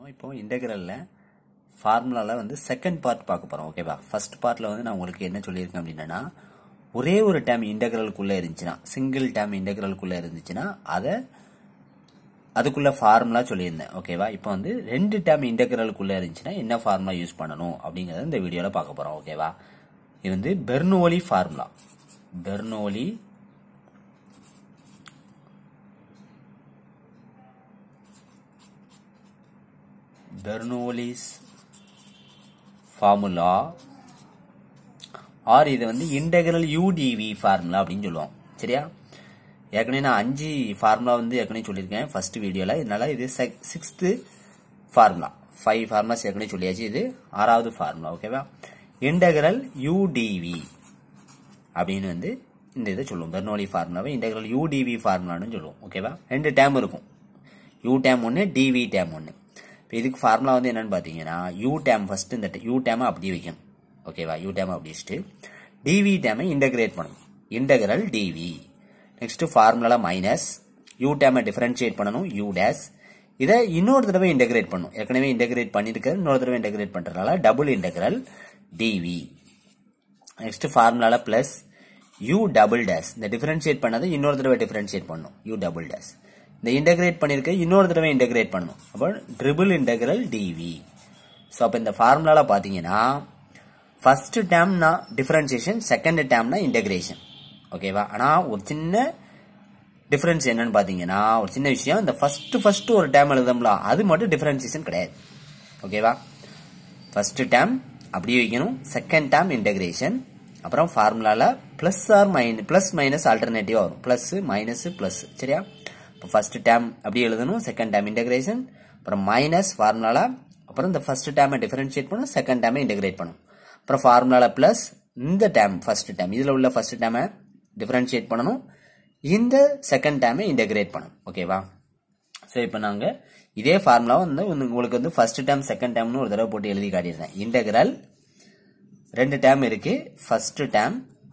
இப்போ இன்டெகிரலில் ஃபார்முலாவில் வந்து செகண்ட் பார்ட் பார்க்க போகிறோம் ஓகேவா ஃபர்ஸ்ட் பார்ட்டில் வந்து நான் உங்களுக்கு என்ன சொல்லியிருக்கேன் அப்படின்னா ஒரே ஒரு டேம் இன்டெகிரலுக்குள்ளே இருந்துச்சுன்னா சிங்கிள் டேம் இன்டெகிரலுக்குள்ளே இருந்துச்சுன்னா அதை அதுக்குள்ள ஃபார்முலா சொல்லியிருந்தேன் ஓகேவா இப்போ வந்து ரெண்டு டேம் இன்டெகிரலுக்குள்ளே இருந்துச்சுன்னா என்ன ஃபார்முலா யூஸ் பண்ணணும் அப்படிங்கிறத இந்த வீடியோவில் பார்க்க போகிறோம் ஓகேவா இது வந்து Bernoulli formula Bernoulli Bernoulli's formula or இது வந்து இன்டெகிரல் யூடிவி ஃபார்முலா அப்படின்னு சொல்லுவோம் சரியா ஏற்கனவே நான் அஞ்சு ஃபார்முலா வந்து ஏற்கனவே சொல்லியிருக்கேன் ஃபர்ஸ்ட் வீடியோவில் இதனால இது சிக்ஸ்த்து ஃபார்முலா ஃபைவ் ஃபார்முலாஸ் ஏற்கனவே சொல்லியாச்சு இது ஆறாவது ஃபார்முலா ஓகேவா இன்டெகிரல் யூடிவி அப்படின்னு வந்து இந்த இதை சொல்லுவோம் பெர்னோலி ஃபார்முலாவை இன்டெகிரல் யூடிவி ஃபார்முலான்னு சொல்லுவோம் ஓகேவா ரெண்டு டேம் இருக்கும் யூ டேம் ஒன்று டிவி டேம் ஒன்று இப்போ இதுக்கு ஃபார்முலா வந்து என்னன்னு பார்த்தீங்கன்னா யூ டேம் ஃபர்ஸ்ட் இந்த யூ டேமை அப்படியே வைக்கணும் ஓகேவா யூ டேமை அப்படி வச்சுட்டு டிவி டேமை இன்டகிரேட் பண்ணணும் integral dv next formula minus u டேமை டிஃபரன்ஷியேட் பண்ணணும் யூ டேஸ் இதை இன்னொரு தடவை இன்டகிரேட் பண்ணணும் ஏற்கனவே இன்டகிரேட் பண்ணியிருக்க இன்னொரு தடவை இன்டகிரேட் பண்ணுறதுனால டபுள் இன்டகிரல் டிவி நெக்ஸ்ட் ஃபார்முலால பிளஸ் யூ டபுள் டேஸ் இந்த டிஃபரன்ஷியேட் பண்ணதை இன்னொரு தடவை டிஃபரன்ஷியேட் பண்ணணும் யூ டபுள் டேஸ் இந்த இன்டகிரேட் பண்ணியிருக்க இன்னொரு தடவை இன்டகிரேட் பண்ணணும் அப்போ ட்ரிபிள் இன்டகிரல் டிவி ஸோ அப்போ இந்த ஃபார்முலால பார்த்தீங்கன்னா ஃபர்ஸ்ட் டேம்னா டிஃபரன்சியேஷன் செகண்ட் டேம்னா இன்டகிரேஷன் ஓகேவா ஆனால் ஒரு சின்ன டிஃபரன்ஸ் என்னன்னு பார்த்தீங்கன்னா ஒரு சின்ன விஷயம் இந்த ஃபர்ஸ்ட் ஃபர்ஸ்ட் ஒரு டேம் எழுதம்ல அது மட்டும் டிஃபரன்சியேஷன் கிடையாது ஓகேவா ஃபர்ஸ்ட் டேம் அப்படியே வைக்கணும் செகண்ட் டேம் இன்டகிரேஷன் அப்புறம் ஃபார்முலால plus or minus plus minus ஆல்டர்னேட்டிவா வரும் பிளஸ் மைனஸ் பிளஸ் சரியா இப்போ ஃபர்ஸ்ட் டேம் அப்படியே எழுதணும் செகண்ட் டேம் இன்டகிரேஷன் அப்புறம் மைனஸ் ஃபார்முலால அப்புறம் இந்த ஃபர்ஸ்ட் டேமை டிஃபரன்ஷியேட் பண்ணும் செகண்ட் டேமை இன்டகிரேட் பண்ணும் அப்புறம் ஃபார்முலால பிளஸ் இந்த டேம் ஃபர்ஸ்ட் டேம் இதில் உள்ள ஃபர்ஸ்ட் டேமை டிஃபரன்ஷியேட் பண்ணணும் இந்த செகண்ட் டேமை இன்டகிரேட் பண்ணணும் ஓகேவா ஸோ இப்போ நாங்கள் இதே ஃபார்முலா வந்து உங்களுக்கு வந்து ஃபர்ஸ்ட் டேம் செகண்ட் டேம்னு ஒரு தடவை போட்டு எழுதி காட்டியிருந்தேன் இன்டகிரல் ரெண்டு டேம் இருக்கு ஃபர்ஸ்ட் டேம்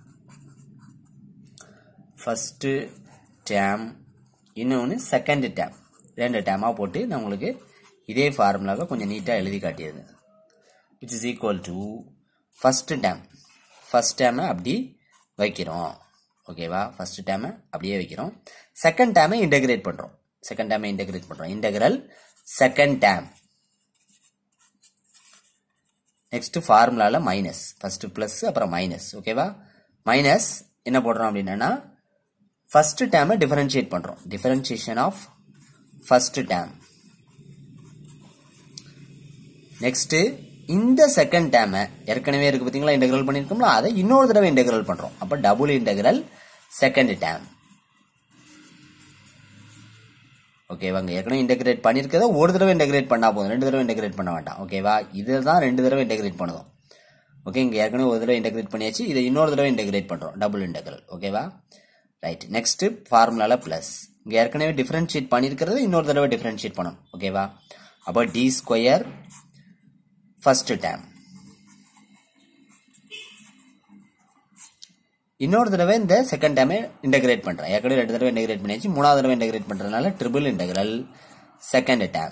ஃபர்ஸ்ட் டேம் இன்னொன்று செகண்ட் டேம் ரெண்டு டேமாக போட்டு நான் உங்களுக்கு இதே ஃபார்முலாவை கொஞ்சம் நீட்டாக எழுதி காட்டியது which is equal to first term first டேமை அப்படி வைக்கிறோம் ஓகேவா ஃபர்ஸ்ட் டேமை அப்படியே வைக்கிறோம் செகண்ட் டேமை இன்டகிரேட் பண்ணுறோம் செகண்ட் டேமை இன்டகிரேட் பண்ணுறோம் இன்டகிரல் செகண்ட் டேம் நெக்ஸ்ட் ஃபார்முலால மைனஸ் ஃபர்ஸ்ட் பிளஸ் அப்புறம் மைனஸ் ஓகேவா மைனஸ் என்ன போடுறோம் அப்படின்னா ஃபர்ஸ்ட் டேமை டிஃபரன்ஷியேட் பண்றோம் differentiation of first term next இந்த செகண்ட் டேமை ஏற்கனவே இருக்கு பார்த்தீங்களா இன்டெகிரல் பண்ணியிருக்கோம்ல அதை இன்னொரு தடவை இன்டெகிரல் பண்றோம் அப்போ டபுள் இன்டெகிரல் செகண்ட் டேம் ஓகேவாங்க ஏற்கனவே இன்டெகிரேட் பண்ணியிருக்கத ஒரு தடவை இன்டெகிரேட் பண்ணா போதும் ரெண்டு தடவை இன்டெகிரேட் பண்ண வேண்டாம் ஓகேவா இதை தான் ரெண்டு தடவை இன்டெகிரேட் பண்ணுவோம் ஓகே இங்கே ஏற்கனவே ஒரு தடவை இன்டெகிரேட் பண்ணியாச்சு இதை இன்னொரு தடவை இன்டெகிரேட் பண்ணுறோம் டபுள் இன்டெகிரல் ஓகேவா ரைட் நெக்ஸ்ட் ஃபார்முலால ப்ளஸ் இங்கே ஏற்கனவே டிஃபரன்ஷியேட் பண்ணியிருக்கிறத இன்னொரு தடவை டிஃபரன்ஷியேட் பண்ணணும் ஓகேவா அப்போ டி ஸ்கொயர் ஃபர்ஸ்ட் டேம் இன்னொரு தடவை இந்த செகண்ட் டைமே இன்டகிரேட் பண்றேன் ஏற்கனவே ரெண்டு தடவை இன்டகிரேட் பண்ணியாச்சு மூணாவது தடவை இன்டகிரேட் பண்றதுனால ட்ரிபிள் இன்டகிரல் செகண்ட் டேம்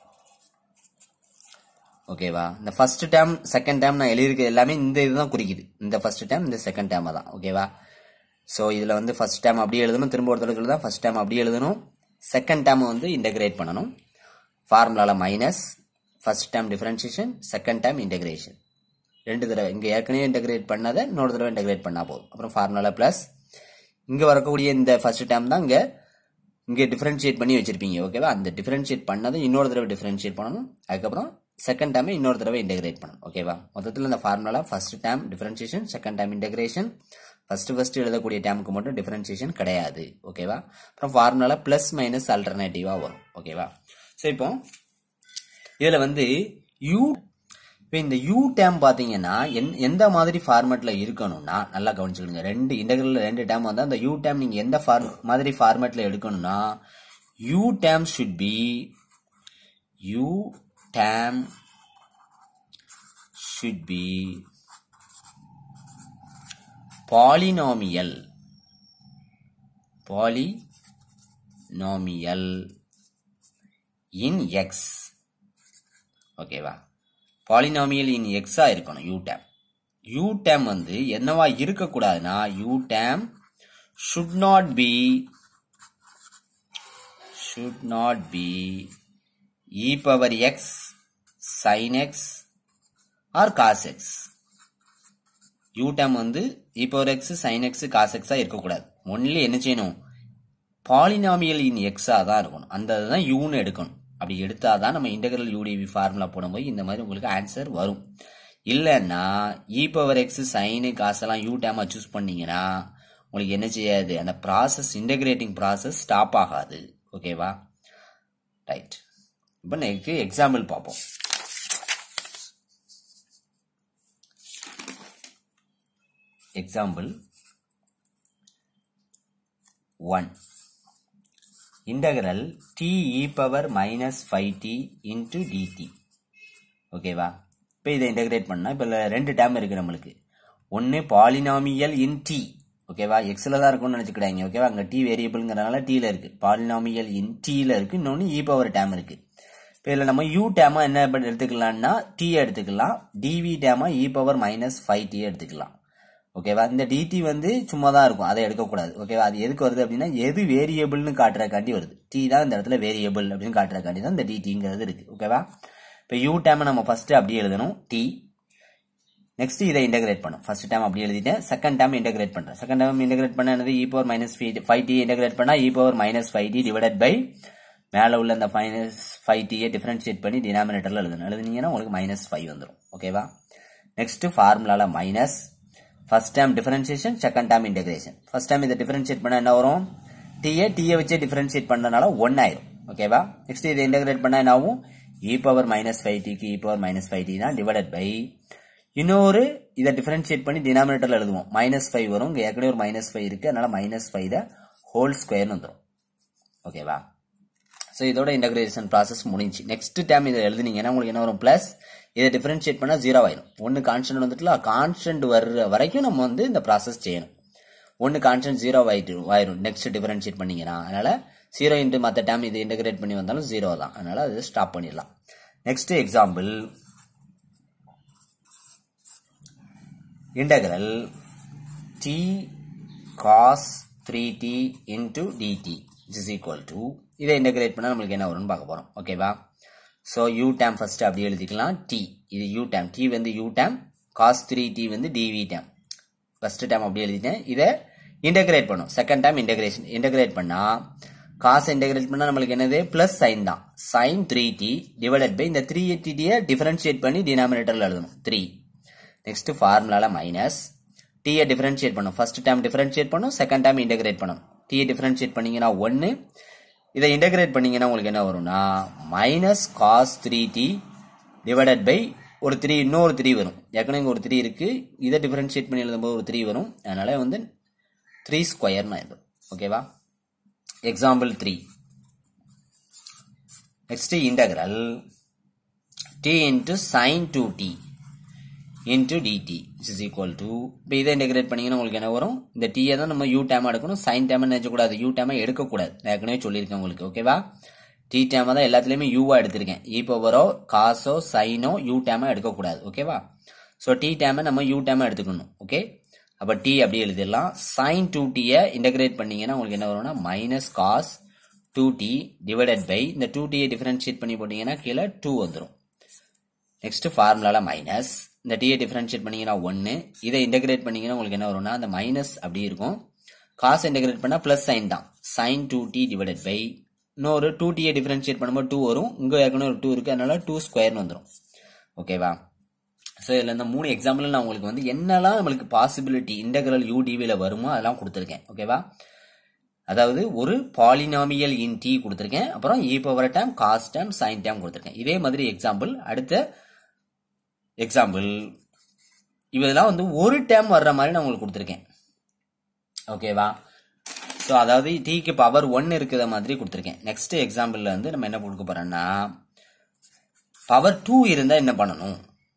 ஓகேவா இந்த ஃபர்ஸ்ட் டேம் செகண்ட் டேம் நான் எழுதியிருக்கிறது எல்லாமே இந்த இதுதான் குறிக்குது இந்த ஃபர்ஸ்ட் டேம் இந்த செகண்ட் டேம் தான் ஓகேவா ஸோ இதில் வந்து ஃபர்ஸ்ட் டேம் அப்படியே எழுதணும் திரும்ப ஒரு தடவை தான் ஃபர்ஸ்ட் டேம் அப்படியே எழுதணும் செகண்ட் டேம் வந்து இன்டகிரேட் பண்ணணும் ஃபார்முலால minus first term differentiation second term integration ரெண்டு தடவை இங்கே ஏற்கனவே இன்டகிரேட் பண்ணதை இன்னொரு தடவை இன்டகிரேட் பண்ணால் போதும் அப்புறம் ஃபார்முலா ப்ளஸ் இங்கே வரக்கூடிய இந்த ஃபர்ஸ்ட் டேம் தான் இங்கே இங்கே டிஃபரன்ஷியேட் பண்ணி வச்சிருப்பீங்க ஓகேவா அந்த டிஃபரன்ஷியேட் பண்ணதை இன்னொரு தடவை டிஃபரன்ஷியேட் பண்ணணும் அதுக்கப்புறம் செகண்ட் டேமை இன்னொரு தடவை இன்டகிரேட் பண்ணணும் ஓகேவா மொத்தத்தில் இந்த formula first term differentiation second term integration first first எழுதக்கூடிய டேமுக்கு மட்டும் டிஃபரன்ஷியேஷன் கிடையாது ஓகேவா அப்புறம் ஃபார்முலா ப்ளஸ் மைனஸ் ஆல்டர்னேட்டிவாக வரும் ஓகேவா ஸோ இப்போ இதில் வந்து யூ இப்போ இந்த யூ டேம் பார்த்தீங்கன்னா என் எந்த மாதிரி ஃபார்மேட்டில் இருக்கணும்னா நல்லா கவனிச்சுக்கணுங்க ரெண்டு இன்டகிரல் ரெண்டு டேம் வந்தால் அந்த யூ டேம் நீங்கள் எந்த ஃபார் மாதிரி ஃபார்மேட்டில் எடுக்கணும்னா u term should be u term should be polynomial polynomial in x ஓகேவா பாலினாமியல் இன் எக்ஸா இருக்கணும் யூ டேம் யூ டேம் வந்து என்னவா இருக்கக்கூடாதுன்னா u term should not be should not be e power x sine x or cos x u term வந்து e power x sine x cos எக்ஸா இருக்கக்கூடாது only என்ன செய்யணும் பாலினாமியல் இன் எக்ஸா தான் இருக்கணும் அந்த தான் யூன்னு எடுக்கணும் அப்படி எடுத்தாதான் நம்ம இன்டெகிரல் யூடிவி ஃபார்முலா போடும்போது இந்த மாதிரி உங்களுக்கு ஆன்சர் வரும் இல்லைன்னா இ பவர் எக்ஸ் சைனு காசெல்லாம் யூ டேமா சூஸ் பண்ணீங்கன்னா உங்களுக்கு என்ன செய்யாது அந்த ப்ராசஸ் இன்டகிரேட்டிங் ப்ராசஸ் ஸ்டாப் ஆகாது ஓகேவா ரைட் இப்போ நெக்ஸ்ட் எக்ஸாம்பிள் பார்ப்போம் example one integral t e power minus five t into dt ஓகேவா இப்போ இதை இன்டகிரேட் பண்ணால் இப்போ ரெண்டு டேம் இருக்குது நம்மளுக்கு ஒன்று பாலினாமியல் இன் டி ஓகேவா எக்ஸில் தான் இருக்கும்னு நினச்சிக்கிடாங்க ஓகேவா அங்கே டி வேரியபிள்ங்கிறனால டீல இருக்குது பாலினாமியல் இன் டீல இருக்குது இன்னொன்று இ பவர் டேம் இருக்குது இப்போ இதில் நம்ம யூ டேமா என்ன பண்ணி எடுத்துக்கலாம்னா டி எடுத்துக்கலாம் டிவி டேமா e power minus five t எடுத்துக்கலாம் ஓகேவா இந்த டிடி வந்து சும்மா தான் இருக்கும் அதை எடுக்கக்கூடாது ஓகேவா அது எதுக்கு வருது அப்படின்னா எது வேரியபிள்னு காட்டுறக்காண்டி வருது டி தான் இந்த இடத்துல வேரியபிள் அப்படின்னு காட்டுறக்காண்டி தான் இந்த டிடிங்கிறது இருக்கு ஓகேவா இப்போ யூ டேமை நம்ம ஃபர்ஸ்ட் அப்படியே எழுதணும் டி நெக்ஸ்ட் இதை இன்டகிரேட் பண்ணும் ஃபர்ஸ்ட் டைம் அப்படி எழுதிட்டேன் செகண்ட் டைம் இன்டகிரேட் பண்றேன் செகண்ட் டைம் இன்டகிரேட் பண்ண என்னது e power minus five t integrate பண்ணா e power minus five t divided by மேலே உள்ள அந்த மைனஸ் ஃபைவ் டியை டிஃபரன்ஷியேட் பண்ணி டினாமினேட்டர்ல எழுதணும் எழுதுனீங்கன்னா உங்களுக்கு மைனஸ் ஃபைவ் வந்துடும் ஓகேவா நெக்ஸ்ட் ஃபார்முலால minus first time differentiation second time integration first time இதை டிஃபரன்ஷியேட் பண்ண என்ன வரும் டிஏ டிஏ வச்சே டிஃபரன்ஷியேட் பண்ணனால ஒன் ஆயிரும் ஓகேவா நெக்ஸ்ட் இதை இன்டகிரேட் பண்ணா என்ன ஆகும் இ பவர் மைனஸ் ஃபைவ் டிக்கு e power minus five t தான் டிவைடட் பை இன்னொரு இதை டிஃபரன்ஷியேட் பண்ணி டினாமினேட்டர்ல எழுதுவோம் மைனஸ் ஃபைவ் வரும் இங்க ஏற்கனவே ஒரு மைனஸ் ஃபைவ் இருக்கு அதனால மைனஸ் ஃபைவ் த ஹோல் ஸ்கொயர்னு வந்துடும் ஓகேவா ஸோ இதோட இன்டகிரேஷன் ப்ராசஸ் முடிஞ்சு நெக்ஸ்ட் டைம் இதை எழுதுனீங்கன்னா உங்களுக்கு என்ன வரும் பிளஸ் இதை டிஃபரன்ஷியேட் பண்ணால் ஜீரோ ஆயிரும் ஒன்று கான்ஸ்டன்ட் வந்துட்டுல கான்ஸ்டன்ட் வர்ற வரைக்கும் நம்ம வந்து இந்த ப்ராசஸ் செய்யணும் ஒன்று கான்ஸ்டன்ட் ஜீரோ ஆயிட்டு ஆயிரும் நெக்ஸ்ட் டிஃபரன்ஷியேட் பண்ணீங்கன்னா அதனால ஜீரோ இன்ட்டு மற்ற டைம் இது இன்டகிரேட் பண்ணி வந்தாலும் ஜீரோ தான் அதனால அது ஸ்டாப் பண்ணிடலாம் next example integral t cos 3t into dt which is equal to இதை இன்டகிரேட் பண்ணா நம்மளுக்கு என்ன வரும்னு பார்க்க போறோம் ஓகேவா ஸோ யூ டேம் ஃபர்ஸ்ட் அப்படி எழுதிக்கலாம் டி இது யூ டேம் டி வந்து u term cos three t வந்து டிவி டேம் ஃபர்ஸ்ட் டேம் அப்படி எழுதிட்டேன் இதை இன்டகிரேட் பண்ணும் செகண்ட் டைம் இன்டகிரேஷன் இன்டகிரேட் பண்ணா காஸ் இன்டகிரேட் பண்ணா நம்மளுக்கு என்னது பிளஸ் சைன் தான் sine three t divided by இந்த த்ரீ டியை டிஃபரன்ஷியேட் பண்ணி டினாமினேட்டர்ல எழுதணும் த்ரீ நெக்ஸ்ட் ஃபார்முலால மைனஸ் டீயை டிஃபரன்ஷியேட் பண்ணும் ஃபர்ஸ்ட் டைம் டிஃபரன்ஷியேட் பண்ணும் செகண்ட் டைம் இன்டகிரேட் பண்ணும் டீயை டிஃபரன்ஷியேட் பண்ணீங்கன்னா ஒன்று இதை இன்டகிரேட் பண்ணீங்கன்னா உங்களுக்கு என்ன வரும்னா minus cos three t divided by ஒரு த்ரீ இன்னொரு த்ரீ வரும் ஏற்கனவே இங்க ஒரு த்ரீ இருக்கு இதை டிஃபரன்ஷியேட் பண்ணி எழுதும்போது ஒரு த்ரீ வரும் அதனால வந்து த்ரீ ஸ்கொயர்னு ஆயிடும் ஓகேவா example three next integral t into sine two t into dt is equal to இப்போ இதை இன்டெகிரேட் பண்ணீங்கன்னா உங்களுக்கு என்ன வரும் இந்த டீயை தான் நம்ம யூ டேமா எடுக்கணும் சைன் டேமா நினைச்சக்கூடாது யூ டேமா எடுக்கக்கூடாது நான் ஏற்கனவே சொல்லியிருக்கேன் உங்களுக்கு ஓகேவா டி டேமா தான் எல்லாத்துலேயுமே யூவா எடுத்திருக்கேன் இ பவரோ காசோ சைனோ யூ டேமா எடுக்கக்கூடாது ஓகேவா ஸோ டி டேமை நம்ம யூ டேமா எடுத்துக்கணும் ஓகே அப்போ டி அப்படி எழுதிடலாம் சைன் டூ டியை இன்டகிரேட் பண்ணீங்கன்னா உங்களுக்கு என்ன வரும்னா minus cos two t divided by இந்த டூ டியை டிஃபரன்ஷியேட் பண்ணி போட்டீங்கன்னா கீழே டூ வந்துடும் நெக்ஸ்ட் ஃபார்முலால மைனஸ் இந்த டீயை டிஃபரன்ஷியேட் பண்ணீங்கன்னா ஒன்று இதை இன்டகிரேட் பண்ணீங்கன்னா உங்களுக்கு என்ன வரும்னா அந்த மைனஸ் அப்படி இருக்கும் காசு இன்டகிரேட் பண்ணால் ப்ளஸ் சைன் தான் sine two t divided by இன்னொரு டூ டியை டிஃபரன்ஷியேட் பண்ணும்போது டூ வரும் இங்கே ஏற்கனவே ஒரு டூ இருக்குது அதனால டூ ஸ்கொயர்னு வந்துடும் ஓகேவா ஸோ இதில் இந்த மூணு எக்ஸாம்பிள் நான் உங்களுக்கு வந்து என்னெல்லாம் நம்மளுக்கு பாசிபிலிட்டி இன்டகிரல் யூடிவியில் வருமோ அதெல்லாம் கொடுத்துருக்கேன் ஓகேவா அதாவது ஒரு பாலினாமியல் இன் டி கொடுத்துருக்கேன் அப்புறம் e power time cos time sine time கொடுத்துருக்கேன் இதே மாதிரி எக்ஸாம்பிள் அடுத்த எக்ஸாம்பிள் இதெல்லாம் வந்து ஒரு டைம் வர்ற மாதிரி நான் உங்களுக்கு கொடுத்துருக்கேன் ஓகேவா ஸோ அதாவது டீக்கு பவர் ஒன் இருக்கிற மாதிரி கொடுத்துருக்கேன் நெக்ஸ்ட் எக்ஸாம்பிளில் வந்து நம்ம என்ன கொடுக்க போறோம்னா பவர் டூ இருந்தால் என்ன பண்ணணும்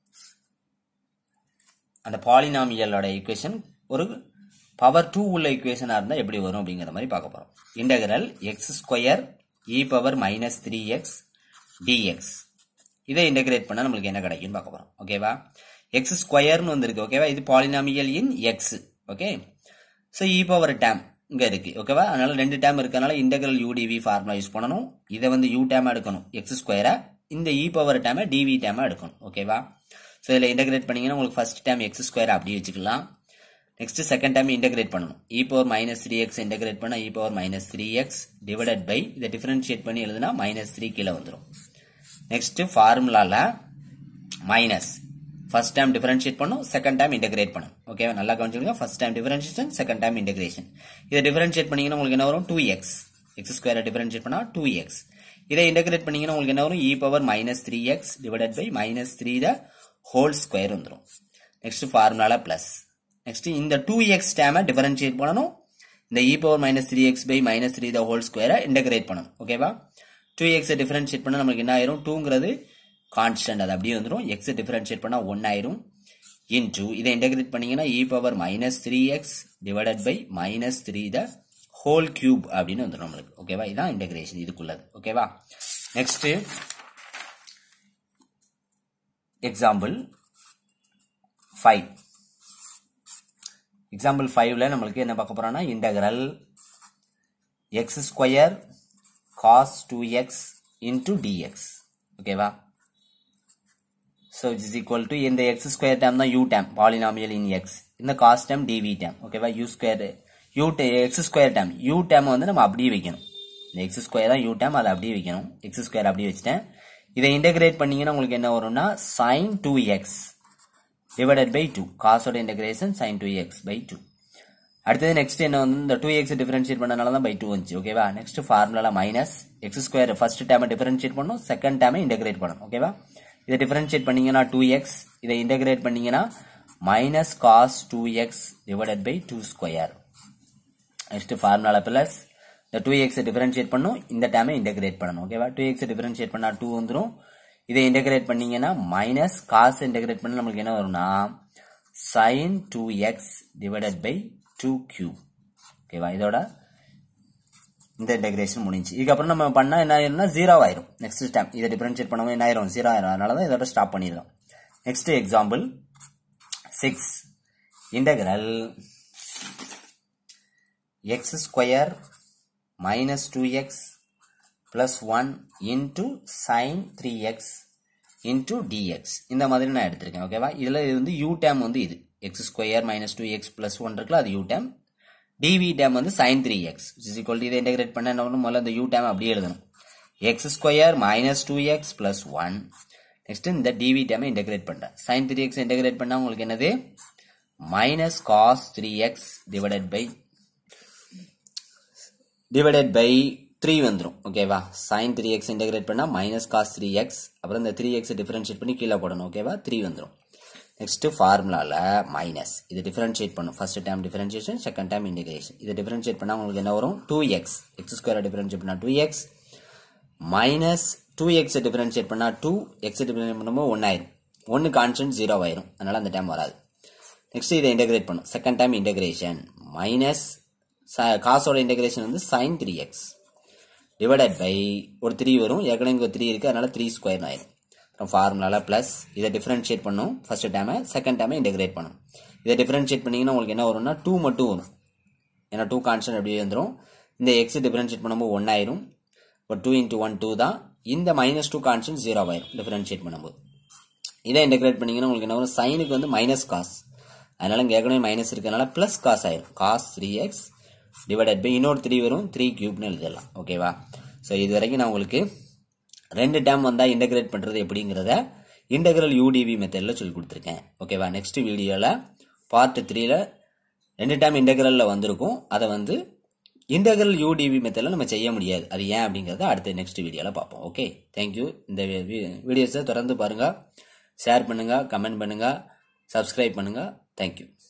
அந்த பாலினாமியலோட ஈக்குவேஷன் ஒரு பவர் டூ உள்ள ஈக்குவேஷனாக இருந்தால் எப்படி வரும் அப்படிங்கிற மாதிரி பார்க்க போகிறோம் integral x square e power minus three x dx இதை இன்டகிரேட் பண்ணால் நம்மளுக்கு என்ன கிடைக்கும்னு பார்க்க போகிறோம் ஓகேவா எக்ஸ் ஸ்கொயர்னு வந்திருக்கு ஓகேவா இது polynomial in x okay so e power term இங்கே இருக்கு ஓகேவா அதனால ரெண்டு டேம் இருக்கனால இன்டெகிரல் யூடிவி ஃபார்முலா யூஸ் பண்ணணும் இதை வந்து யூ டேம் எடுக்கணும் எக்ஸ் ஸ்கொயரை இந்த இ பவர் டேமை டிவி டேமை எடுக்கணும் ஓகேவா ஸோ இதில் இன்டகிரேட் பண்ணீங்கன்னா உங்களுக்கு ஃபர்ஸ்ட் டேம் எக்ஸ் ஸ்கொயர் அப்படியே வச்சுக்கலாம் நெக்ஸ்ட் செகண்ட் டைம் இன்டகிரேட் பண்ணணும் e power minus three x integrate பண்ண e power minus three x divided by இதை டிஃபரன்ஷியேட் பண்ணி எழுதுனா மைனஸ் த்ரீ கீழே வந்துடும் நெக்ஸ்ட் ஃபார்முலால மைனஸ் ஃபர்ஸ்ட் டைம் டிஃபரன்ஷியேட் பண்ணும் செகண்ட் டைம் இன்டகிரேட் பண்ணும் ஓகே நல்லா கவனிச்சுடுங்க first time differentiation second time integration இதை டிஃபரன்ஷியேட் பண்ணீங்கன்னா உங்களுக்கு என்ன வரும் டூ எக்ஸ் எக்ஸ் ஸ்கொயரை டிஃபரன்ஷியேட் பண்ணா டூ எக்ஸ் இதை இன்டகிரேட் பண்ணீங்கன்னா உங்களுக்கு என்ன வரும் e power minus three x divided by minus three the whole square வந்துடும் நெக்ஸ்ட் ஃபார்முலால பிளஸ் நெக்ஸ்ட் இந்த டூ எக்ஸ் டேமை டிஃபரன்ஷியேட் பண்ணணும் இந்த e power minus three x by minus three the whole ஸ்கொயரை இன்டகிரேட் பண்ணணும் ஓகேவா டூ எக்ஸை டிஃபரன்ஷியேட் பண்ணால் நமக்கு என்ன ஆயிரும் டூங்கிறது கான்ஸ்டன்ட் அது அப்படியே வந்துடும் எக்ஸ் டிஃபரன்ஷியேட் பண்ணால் ஒன் ஆயிரும் இன்டூ இதை இன்டகிரேட் பண்ணீங்கன்னா e power minus three x divided by minus three the whole cube அப்படின்னு வந்துடும் நம்மளுக்கு ஓகேவா இதான் இன்டகிரேஷன் இதுக்குள்ளது ஓகேவா நெக்ஸ்ட் எக்ஸாம்பிள் ஃபைவ் எக்ஸாம்பிள் ஃபைவ்ல நம்மளுக்கு என்ன பார்க்க போறோம்னா integral x square cos two x into dx ஓகேவா so it is equal to இந்த எக்ஸ் ஸ்கொயர் டேம் தான் u term polynomial in x இந்த காஸ் டேம் டிவி டேம் ஓகேவா u square u x square term u term வந்து நம்ம அப்படியே வைக்கணும் இந்த எக்ஸ் ஸ்கொயர் தான் யூ டேம் அதை அப்படியே வைக்கணும் எக்ஸ் ஸ்கொயர் அப்படியே வச்சுட்டேன் இதை இன்டகிரேட் பண்ணீங்கன்னா உங்களுக்கு என்ன வரும்னா sine two x divided by two காசோட integration sine two x by two அடுத்தது நெக்ஸ்ட் என்ன வந்து இந்த டூ எக்ஸ் டிஃபரன்ஷியேட் பண்ணனால தான் பை டூ வந்துச்சு ஓகேவா next formula minus x square first டேமை டிஃபரன்ஷியேட் பண்ணணும் செகண்ட் டேமை இன்டகிரேட் பண்ணணும் ஓகேவா இதை டிஃபரன்ஷியேட் பண்ணீங்கன்னா டூ எக்ஸ் இதை இன்டகிரேட் பண்ணீங்கன்னா minus cos two x divided by two square next formula plus இந்த டூ எக்ஸ் டிஃபரன்ஷியேட் பண்ணும் இந்த டேமை இன்டகிரேட் பண்ணணும் ஓகேவா டூ எக்ஸ் டிஃபரன்ஷியேட் பண்ணா டூ வந்துடும் இதை இன்டகிரேட் பண்ணீங்கன்னா மைனஸ் காசு இன்டகிரேட் பண்ண நம்மளுக்கு என்ன வரும்னா sine two x divided by two cube ஓகேவா இதோட இந்த இன்டகிரேஷன் முடிஞ்சு இதுக்கப்புறம் நம்ம பண்ணா என்ன ஆயிரும்னா ஜீரோ ஆயிரும் நெக்ஸ்ட் ஸ்டெப் இதை டிஃபரன்ஷியேட் பண்ணவும் என்ன ஆயிரும் ஜீரோ ஆயிரும் அதனால தான் இதோட ஸ்டாப் பண்ணிடலாம் next example six integral x square minus two x plus one into sine three x into dx இந்த மாதிரி நான் எடுத்திருக்கேன் ஓகேவா இதில் இது வந்து யூ டேம் வந்து இது x square minus two x plus one இருக்குல்ல அது யூ டேம் டிவி டேம் வந்து sine three x is equal இதை இன்டெகிரேட் பண்ண என்ன பண்ணணும் முதல்ல இந்த யூ டேம் அப்படியே எழுதணும் x square minus two x plus one next இந்த டிவி டேமை இன்டெகிரேட் பண்ணுறேன் சைன் த்ரீ எக்ஸ் இன்டெகிரேட் பண்ணால் உங்களுக்கு என்னது minus cos three x divided by divided by three வந்துடும் ஓகேவா சைன் த்ரீ எக்ஸ் இன்டெகிரேட் பண்ணால் மைனஸ் காஸ் த்ரீ எக்ஸ் அப்புறம் இந்த த்ரீ எக்ஸ் டிஃபரன்ஷியேட் பண்ணி கீழே போடணும் ஓகேவா த்ரீ வந்துடும் நெக்ஸ்ட் ஃபார்முலாவில் மைனஸ் இது டிஃபரன்ஷியேட் பண்ணும் first time differentiation second time integration இது டிஃபரன்ஷியேட் பண்ணால் உங்களுக்கு என்ன வரும் டூ எக்ஸ் எக்ஸ் ஸ்கொயரை டிஃபரன்ஷியேட் பண்ணால் டூ எக்ஸ் மைனஸ் டூ எக்ஸை டிஃபரன்ஷியேட் பண்ணால் டூ எக்ஸ் டிஃபரன்ஷியேட் பண்ணும்போது ஒன் ஆயிரும் ஒன்று கான்ஸ்டன்ட் ஜீரோ ஆயிரும் அதனால அந்த டைம் வராது நெக்ஸ்ட் இதை இன்டகிரேட் பண்ணும் செகண்ட் டைம் இன்டகிரேஷன் மைனஸ் காசோட இன்டகிரேஷன் வந்து sine three x divided by ஒரு த்ரீ வரும் ஏற்கனவே இங்கே த்ரீ இருக்குது அதனால த்ரீ ஸ்கொயர் ஆயிரும் அப்புறம் ஃபார்முலால ப்ளஸ் இதை டிஃபரன்ஷியேட் பண்ணும் ஃபர்ஸ்ட் டைமை செகண்ட் டைமை இன்டகிரேட் பண்ணும் இதை டிஃபரன்ஷியேட் பண்ணிங்கன்னா உங்களுக்கு என்ன வரும்னா டூ மட்டும் வரும் ஏன்னா டூ கான்ஸ்டன்ட் அப்படியே வந்துடும் இந்த எக்ஸ் டிஃபரன்ஷியேட் பண்ணும்போது ஒன் ஆயிரும் இப்போ டூ இன்ட்டு ஒன் டூ தான் இந்த மைனஸ் டூ கான்ஸ்டன்ட் ஜீரோ ஆயிரும் டிஃபரன்ஷியேட் பண்ணும்போது இதை இன்டகிரேட் பண்ணிங்கன்னா உங்களுக்கு என்ன வரும் சைனுக்கு வந்து மைனஸ் காஸ் அதனால இங்கே ஏற்கனவே மைனஸ் இருக்கனால ப்ளஸ் காஸ் ஆயிரும் cos three x divided by இன்னொரு த்ரீ வரும் த்ரீ கியூப்னு எழுதிடலாம் ஓகேவா ஸோ இது வரைக்கும் நான் உங்களுக்கு ரெண்டு டேம் வந்தால் இன்டகிரேட் பண்ணுறது எப்படிங்கிறத இன்டகிரல் யூடிவி மெத்தடில் சொல்லி கொடுத்துருக்கேன் ஓகேவா நெக்ஸ்ட் வீடியோவில் பார்ட் த்ரீல ரெண்டு டைம் இன்டகிரலில் வந்திருக்கும் அதை வந்து இன்டகிரல் யூடிவி மெத்தடில் நம்ம செய்ய முடியாது அது ஏன் அப்படிங்கிறத அடுத்த நெக்ஸ்ட் வீடியோவில் பார்ப்போம் ஓகே தேங்க்யூ இந்த வீடியோஸை தொடர்ந்து பாருங்கள் ஷேர் பண்ணுங்கள் கமெண்ட் பண்ணுங்கள் சப்ஸ்கிரைப் பண்ணுங்கள் தேங்க்யூ